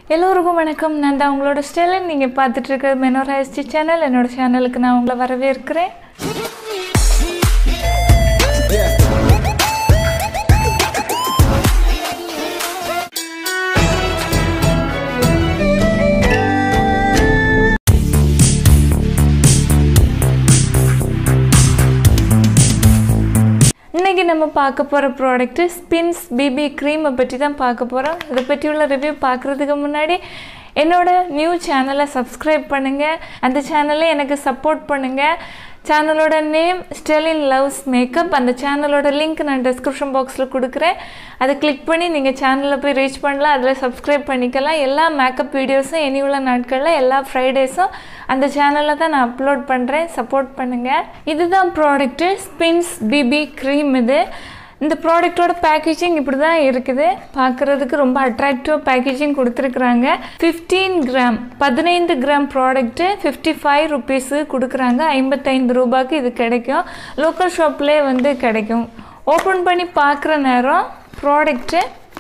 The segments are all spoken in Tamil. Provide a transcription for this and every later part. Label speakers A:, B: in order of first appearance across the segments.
A: எல்லோருக்கும் வணக்கம் நான் தான் உங்களோட ஸ்டெலின் நீங்கள் பார்த்துட்டு இருக்கிற மெனோரா எஸ்டி சேனல் என்னோட சேனலுக்கு நான் உங்களை வரவேற்கிறேன் இன்னைக்கு நம்ம பார்க்க போகிற ப்ராடக்ட்டு ஸ்பின்ஸ் பிபி க்ரீமை பற்றி தான் பார்க்க போகிறோம் இதை பற்றி உள்ள ரிவ்யூ பார்க்குறதுக்கு முன்னாடி என்னோட நியூ சேனலை சப்ஸ்கிரைப் பண்ணுங்கள் அந்த சேனலை எனக்கு சப்போர்ட் பண்ணுங்கள் சேனலோட நேம் ஸ்டெலின் லவ்ஸ் மேக்கப் அந்த சேனலோட லிங்க் நான் டிஸ்கிரிப்ஷன் பாக்ஸில் கொடுக்குறேன் அதை கிளிக் பண்ணி நீங்கள் சேனலில் போய் ரீச் பண்ணலாம் அதில் சப்ஸ்கிரைப் பண்ணிக்கலாம் எல்லா மேக்கப் வீடியோஸும் இனி உள்ள நாட்களில் எல்லா ஃப்ரைடேஸும் அந்த சேனலில் தான் நான் அப்லோட் பண்ணுறேன் சப்போர்ட் பண்ணுங்கள் இதுதான் ப்ராடக்ட்டு ஸ்பின்ஸ் பிபி க்ரீம் இது இந்த ப்ராடக்டோட பேக்கேஜிங் இப்படி தான் இருக்குது பார்க்குறதுக்கு ரொம்ப அட்ராக்டிவ் பேக்கேஜிங் கொடுத்துருக்குறாங்க ஃபிஃப்டீன் கிராம் பதினைந்து கிராம் ப்ராடக்ட்டு ஃபிஃப்டி ஃபைவ் ருபீஸு கொடுக்குறாங்க ஐம்பத்தைந்து ரூபாய்க்கு இது கிடைக்கும் லோக்கல் ஷாப்லேயே வந்து கிடைக்கும் ஓப்பன் பண்ணி பார்க்குற நேரம் ப்ராடக்ட்டு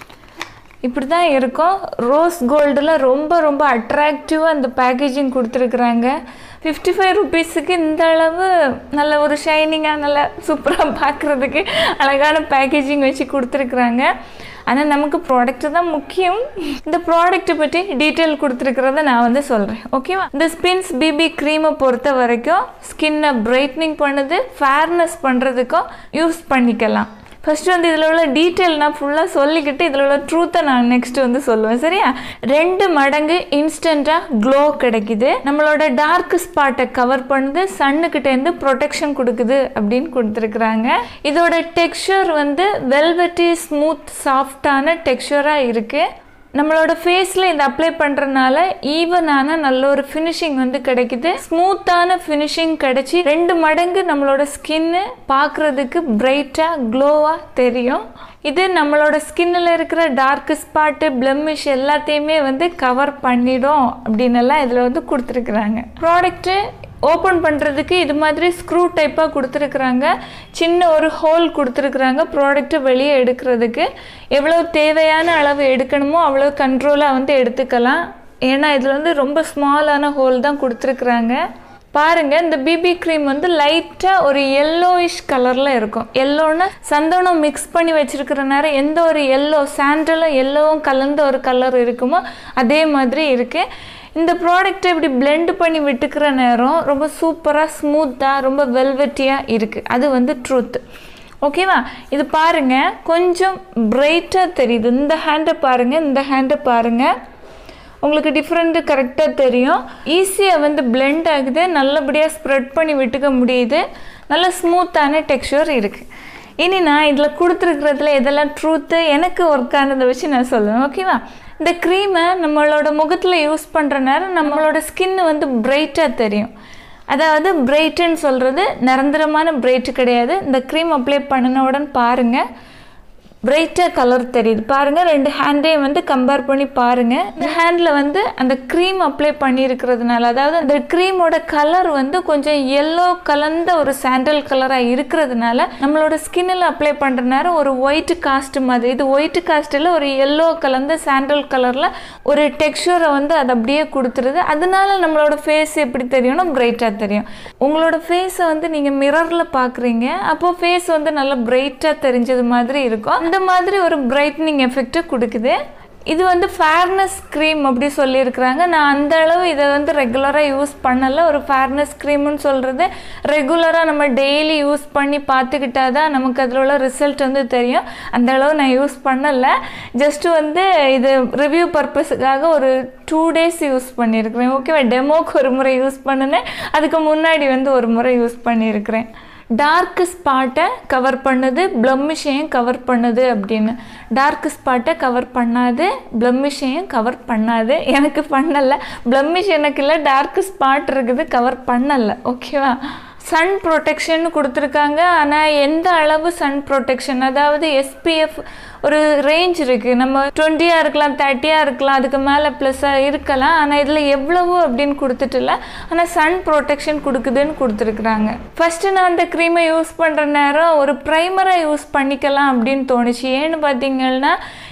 A: இப்படி தான் இருக்கும் ரோஸ் கோல்டில் ரொம்ப ரொம்ப அட்ராக்டிவாக அந்த பேக்கேஜிங் கொடுத்துருக்குறாங்க ஃபிஃப்டி ஃபைவ் ருபீஸுக்கு இந்த அளவு நல்ல ஒரு ஷைனிங்காக நல்ல சூப்பராக பார்க்குறதுக்கு அழகான பேக்கேஜிங் வச்சு கொடுத்துருக்குறாங்க ஆனால் நமக்கு ப்ராடக்ட்டு தான் முக்கியம் இந்த ப்ராடக்ட்டை பற்றி டீட்டெயில் கொடுத்துருக்கிறத நான் வந்து சொல்கிறேன் ஓகேவா இந்த ஸ்பின்ஸ் பிபி க்ரீமை பொறுத்த வரைக்கும் ஸ்கின்னை பிரைட்னிங் பண்ணுது ஃபேர்னஸ் பண்ணுறதுக்கும் யூஸ் பண்ணிக்கலாம் ஃபஸ்ட்டு வந்து இதில் உள்ள டீட்டெயில் நான் ஃபுல்லாக சொல்லிக்கிட்டு இதில் உள்ள ட்ரூத்தை நான் நெக்ஸ்ட் வந்து சொல்லுவேன் சரியா ரெண்டு மடங்கு இன்ஸ்டண்ட்டாக க்ளோ கிடைக்குது நம்மளோட டார்க் ஸ்பாட்டை கவர் பண்ணுது சன்னுக்கிட்டேருந்து ப்ரொடெக்ஷன் கொடுக்குது அப்படின்னு கொடுத்துருக்குறாங்க இதோட டெக்ஸ்சர் வந்து வெல்வெட்டி ஸ்மூத் சாஃப்டான டெக்ஸ்சராக இருக்குது நம்மளோட ஃபேஸில் இதை அப்ளை பண்ணுறதுனால ஈவனான நல்ல ஒரு ஃபினிஷிங் வந்து கிடைக்குது ஸ்மூத்தான ஃபினிஷிங் கிடைச்சி ரெண்டு மடங்கு நம்மளோட ஸ்கின்னு பார்க்குறதுக்கு பிரைட்டாக க்ளோவாக தெரியும் இது நம்மளோட ஸ்கின்னில் இருக்கிற டார்க் ஸ்பாட்டு பிளம்மிஷ் எல்லாத்தையுமே வந்து கவர் பண்ணிடும் அப்படின்னு எல்லாம் இதில் வந்து கொடுத்துருக்குறாங்க ப்ராடக்ட்டு ஓப்பன் பண்ணுறதுக்கு இது மாதிரி ஸ்க்ரூ டைப்பாக கொடுத்துருக்குறாங்க சின்ன ஒரு ஹோல் கொடுத்துருக்குறாங்க ப்ராடக்ட்டை வெளியே எடுக்கிறதுக்கு எவ்வளோ தேவையான அளவு எடுக்கணுமோ அவ்வளோ கண்ட்ரோலாக வந்து எடுத்துக்கலாம் ஏன்னா இதில் வந்து ரொம்ப ஸ்மாலான ஹோல் தான் கொடுத்துருக்குறாங்க பாருங்கள் இந்த பிபி க்ரீம் வந்து லைட்டாக ஒரு எல்லோயிஷ் கலரில் இருக்கும் எல்லோன்னா சந்தனம் மிக்ஸ் பண்ணி வச்சுருக்கிற நேரம் எந்த ஒரு எல்லோ சாண்டலும் எல்லோவும் கலந்த ஒரு கலர் இருக்குமோ அதே மாதிரி இருக்குது இந்த ப்ராடக்ட்டை இப்படி பிளெண்ட் பண்ணி விட்டுக்கிற நேரம் ரொம்ப சூப்பராக ஸ்மூத்தாக ரொம்ப வெல்வெட்டியாக இருக்குது அது வந்து ட்ரூத் ஓகேவா இது பாருங்கள் கொஞ்சம் பிரைட்டாக தெரியுது இந்த ஹேண்டை பாருங்கள் இந்த ஹேண்டை பாருங்கள் உங்களுக்கு டிஃப்ரெண்ட்டு கரெக்டாக தெரியும் ஈஸியாக வந்து பிளெண்ட் ஆகுது நல்லபடியாக ஸ்ப்ரெட் பண்ணி விட்டுக்க முடியுது நல்ல ஸ்மூத்தான டெக்ஸ்சர் இருக்குது இனி நான் இதில் கொடுத்துருக்குறதுல எதெல்லாம் ட்ரூத்து எனக்கு ஒர்க் ஆனதை வச்சு நான் சொல்லுவேன் ஓகேவா இந்த க்ரீமை நம்மளோட முகத்தில் யூஸ் பண்ணுற நேரம் நம்மளோட ஸ்கின்னு வந்து பிரைட்டாக தெரியும் அதாவது பிரைட்டுன்னு சொல்கிறது நிரந்தரமான பிரைட்டு கிடையாது இந்த க்ரீம் அப்ளை பண்ணின உடனே பாருங்கள் பிரைட்டாக கலர் தெரியுது பாருங்கள் ரெண்டு ஹேண்டையும் வந்து கம்பேர் பண்ணி பாருங்கள் இந்த ஹேண்டில் வந்து அந்த க்ரீம் அப்ளை பண்ணியிருக்கிறதுனால அதாவது அந்த க்ரீமோட கலர் வந்து கொஞ்சம் எல்லோ கலந்த ஒரு சாண்டல் கலராக இருக்கிறதுனால நம்மளோட ஸ்கின்னில் அப்ளை பண்ணுற நேரம் ஒரு ஒயிட் காஸ்ட் மாதிரி இது ஒயிட் காஸ்ட்டில் ஒரு எல்லோ கலந்த சாண்டல் கலரில் ஒரு டெக்ஸ்சரை வந்து அது அப்படியே கொடுத்துருது அதனால நம்மளோட ஃபேஸ் எப்படி தெரியும்னா பிரைட்டாக தெரியும் உங்களோட ஃபேஸை வந்து நீங்கள் மிரரில் பார்க்குறீங்க அப்போது ஃபேஸ் வந்து நல்லா பிரைட்டாக தெரிஞ்சது மாதிரி இருக்கும் அந்த மாதிரி ஒரு பிரைட்னிங் எஃபெக்டை கொடுக்குது இது வந்து ஃபேர்னஸ் க்ரீம் அப்படி சொல்லியிருக்கிறாங்க நான் அந்த அளவு இதை வந்து ரெகுலராக யூஸ் பண்ணலை ஒரு ஃபேர்னஸ் க்ரீம்னு சொல்கிறது ரெகுலராக நம்ம டெய்லி யூஸ் பண்ணி பார்த்துக்கிட்டா தான் நமக்கு அதில் உள்ள ரிசல்ட் வந்து தெரியும் அந்த அளவு நான் யூஸ் பண்ணலை ஜஸ்ட்டு வந்து இது ரிவ்யூ பர்பஸுக்காக ஒரு டூ டேஸ் யூஸ் பண்ணியிருக்கிறேன் ஓகேவா டெமோக்கு ஒரு முறை யூஸ் பண்ணினேன் அதுக்கு முன்னாடி வந்து ஒரு முறை யூஸ் பண்ணியிருக்கிறேன் டார்க் ஸ்பாட்டை கவர் பண்ணுது ப்ளம்மிஷையும் கவர் பண்ணுது அப்படின்னு டார்க் ஸ்பாட்டை கவர் பண்ணாது ப்ளம்மிஷையும் கவர் பண்ணாது எனக்கு பண்ணலை ப்ளம்மிஷ் எனக்கு இல்லை டார்க் ஸ்பாட் இருக்குது கவர் பண்ணலை ஓகேவா சன் ப்ரொடெக்ஷன் கொடுத்துருக்காங்க ஆனால் எந்த அளவு சன் ப்ரொடெக்ஷன் அதாவது எஸ்பிஎஃப் ஒரு ரேஞ்ச் இருக்குது நம்ம டுவெண்ட்டியாக இருக்கலாம் தேர்ட்டியாக இருக்கலாம் அதுக்கு மேலே ப்ளஸ்ஸாக இருக்கலாம் ஆனால் இதில் எவ்வளவு அப்படின்னு கொடுத்துட்டுல ஆனால் சன் ப்ரொடெக்ஷன் கொடுக்குதுன்னு கொடுத்துருக்குறாங்க ஃபஸ்ட்டு நான் அந்த க்ரீமை யூஸ் பண்ணுற நேரம் ஒரு ப்ரைமராக யூஸ் பண்ணிக்கலாம் அப்படின்னு தோணுச்சு ஏன்னு பார்த்தீங்கன்னா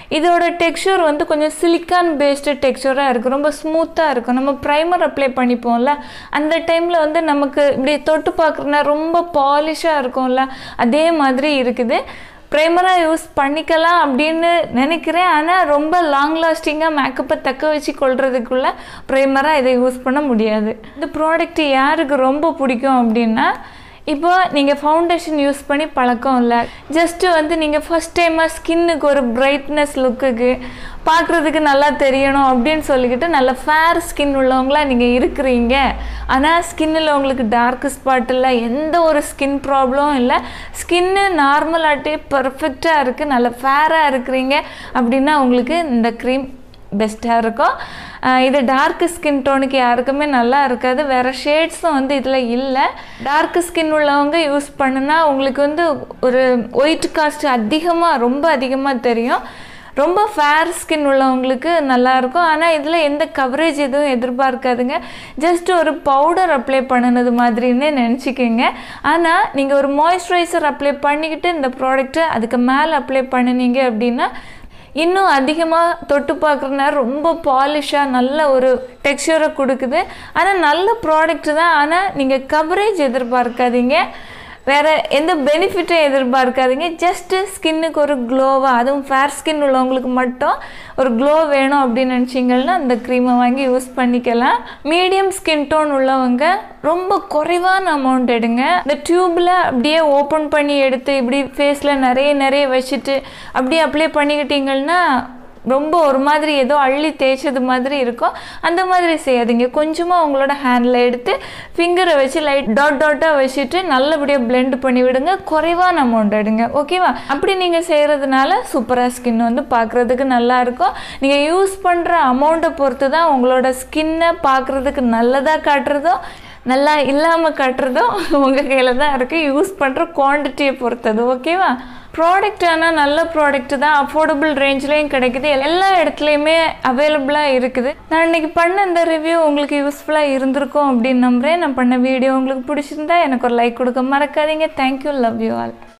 A: இதோட டெக்ஸ்சர் வந்து கொஞ்சம் சிலிக்கான் பேஸ்டு டெக்ஸ்சராக இருக்குது ரொம்ப ஸ்மூத்தாக இருக்கும் நம்ம ப்ரைமர் அப்ளை பண்ணிப்போம்ல அந்த டைமில் வந்து நமக்கு இப்படி தொட்டு பார்க்குறனா ரொம்ப பாலிஷாக இருக்கும்ல அதே மாதிரி இருக்குது ப்ரைமராக யூஸ் பண்ணிக்கலாம் அப்படின்னு நினைக்கிறேன் ஆனால் ரொம்ப லாங் லாஸ்டிங்காக மேக்கப்பை தக்க வச்சு கொள்றதுக்குள்ள ப்ரைமராக இதை யூஸ் பண்ண முடியாது இந்த ப்ராடக்ட் யாருக்கு ரொம்ப பிடிக்கும் அப்படின்னா இப்போ நீங்கள் ஃபவுண்டேஷன் யூஸ் பண்ணி பழக்கம் இல்லை ஜஸ்ட்டு வந்து நீங்கள் ஃபஸ்ட் டைமாக ஸ்கின்னுக்கு ஒரு பிரைட்னஸ் லுக்குக்கு பார்க்குறதுக்கு நல்லா தெரியணும் அப்படின்னு சொல்லிக்கிட்டு நல்ல ஃபேர் ஸ்கின் உள்ளவங்களா நீங்கள் இருக்கிறீங்க ஆனால் ஸ்கின்னில் உங்களுக்கு டார்க் ஸ்பாட் இல்லை எந்த ஒரு ஸ்கின் ப்ராப்ளமும் இல்லை ஸ்கின்னு நார்மலாகிட்டே பர்ஃபெக்டாக இருக்குது நல்ல ஃபேராக இருக்கிறீங்க அப்படின்னா உங்களுக்கு இந்த க்ரீம் பெஸ்ட்டாக இருக்கும் ஆஹ் இது டார்க் ஸ்கின் டோனுக்கு யாருக்குமே நல்லா இருக்காது வேறு ஷேட்ஸும் வந்து இதில் இல்லை டார்க் ஸ்கின் உள்ளவங்க யூஸ் பண்ணுனா உங்களுக்கு வந்து ஒரு ஒயிட் காஸ்ட் அதிகமாக ரொம்ப அதிகமாக தெரியும் ரொம்ப ஃபேர் ஸ்கின் உள்ளவங்களுக்கு நல்லாயிருக்கும் ஆனால் இதில் எந்த கவரேஜ் எதுவும் எதிர்பார்க்காதுங்க ஜஸ்ட் ஒரு பவுடர் அப்ளை பண்ணினது மாதிரின்னு நினச்சிக்கோங்க ஆனால் நீங்கள் ஒரு மாய்ஸ்சரைசர் அப்ளை பண்ணிக்கிட்டு இந்த ப்ராடக்ட்டை அதுக்கு மேலே அப்ளை பண்ணினீங்க அப்படின்னா இன்னும் அதிகமாக தொட்டு பார்க்குறனா ரொம்ப பாலிஷாக நல்ல ஒரு டெக்ஸ்சரை கொடுக்குது ஆனால் நல்ல ப்ராடக்ட் தான் ஆனால் நீங்கள் கவரேஜ் எதிர்பார்க்காதீங்க வேறு எந்த பெனிஃபிட்டும் எதிர்பார்க்காதீங்க ஜஸ்ட்டு ஸ்கின்னுக்கு ஒரு க்ளோவாக அதுவும் ஃபேர் ஸ்கின் உள்ளவங்களுக்கு மட்டும் ஒரு க்ளோ வேணும் அப்படின்னு நினச்சிங்கன்னா அந்த க்ரீமை வாங்கி யூஸ் பண்ணிக்கலாம் மீடியம் ஸ்கின் டோன் உள்ளவங்க ரொம்ப குறைவான அமௌண்ட் எடுங்க இந்த டியூப்பில் அப்படியே ஓப்பன் பண்ணி எடுத்து இப்படி ஃபேஸில் நிறைய நிறைய வச்சுட்டு அப்படியே அப்ளை பண்ணிக்கிட்டீங்கன்னா ரொம்ப ஒரு மாதிரி ஏதோ அள்ளி தேய்ச்சது மாதிரி இருக்கும் அந்த மாதிரி செய்யாதீங்க கொஞ்சமாக உங்களோட ஹேண்டில் எடுத்து ஃபிங்கரை வச்சு லைட் டாட் டாட்டாக வச்சுட்டு நல்லபடியாக பிளெண்ட் பண்ணி விடுங்க குறைவான அமௌண்ட் எடுங்க ஓகேவா அப்படி நீங்கள் செய்கிறதுனால சூப்பராக ஸ்கின் வந்து பார்க்குறதுக்கு நல்லா இருக்கும் நீங்கள் யூஸ் பண்ணுற அமௌண்ட்டை பொறுத்து தான் உங்களோட ஸ்கின்னை பார்க்குறதுக்கு நல்லதாக காட்டுறதும் நல்லா இல்லாமல் காட்டுறதும் உங்கள் கையில் தான் இருக்குது யூஸ் பண்ணுற குவான்டிட்டியை பொறுத்தது ஓகேவா ப்ராடக்ட் ஆனால் நல்ல ப்ராடக்ட் தான் அஃபோர்டபுள் ரேஞ்ச்லேயும் கிடைக்குது எல்லா இடத்துலையுமே அவைலபிளாக இருக்குது நான் இன்னைக்கு பண்ண இந்த ரிவ்யூ உங்களுக்கு யூஸ்ஃபுல்லாக இருந்திருக்கும் அப்படின்னு நம்புகிறேன் நான் பண்ண வீடியோ உங்களுக்கு பிடிச்சிருந்தா எனக்கு ஒரு லைக் கொடுக்க மறக்காதீங்க தேங்க்யூ லவ் யூ ஆல்